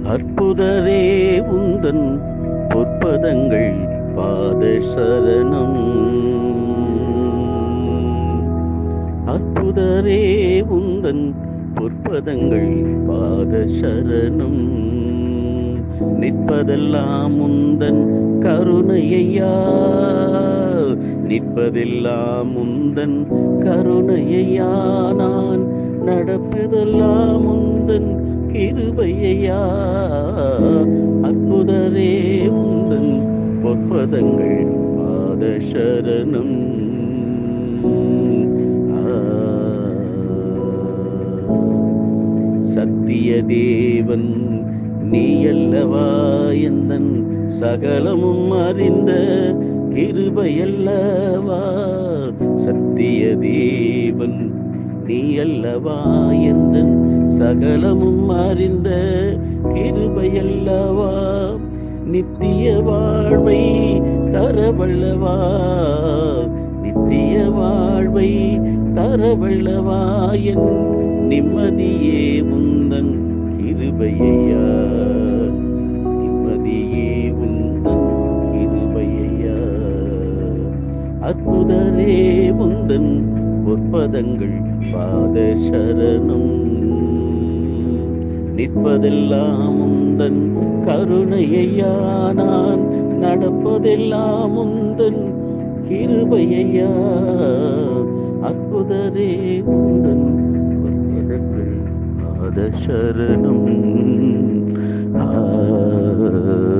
அற்புதரே உந்தன் பொற்பதங்கள் பாத சரணம் அற்புதரே உந்தன் பொற்பதங்கள் பாத சரணம் நிற்பதெல்லாம் உந்தன் கருணையா நிற்பதெல்லாம் உந்தன் கருணையா நான் நடப்பதெல்லாம் உந்தன் கிருபையா அற்புதரே உந்தன் பொற்பதங்கள் பாத சரணம் சத்திய தேவன் நீ அல்லவா எந்தன் சகலமும் அறிந்த கிருபையல்லவா சத்திய தேவன் நீ அல்லவா எந்தன் சகலமும் அறிந்த கிருபையல்லவா நித்திய வாழ்வை தரவல்லவா நித்திய வாழ்வை தரவல்லவா என் நிம்மதியே உந்தன் கிருபையா நிம்மதியே உந்தன் கிருபையா அற்புதரே உந்தன் பொற்பதங்கள் பாத சரணம் நிற்பதெல்லாம் உந்தன் கருணையா நான் நடப்பதெல்லாம் உந்தன் கிருபையா அற்புதரே உந்தன் பொற்பதங்கள் பாத சரணம் ஆ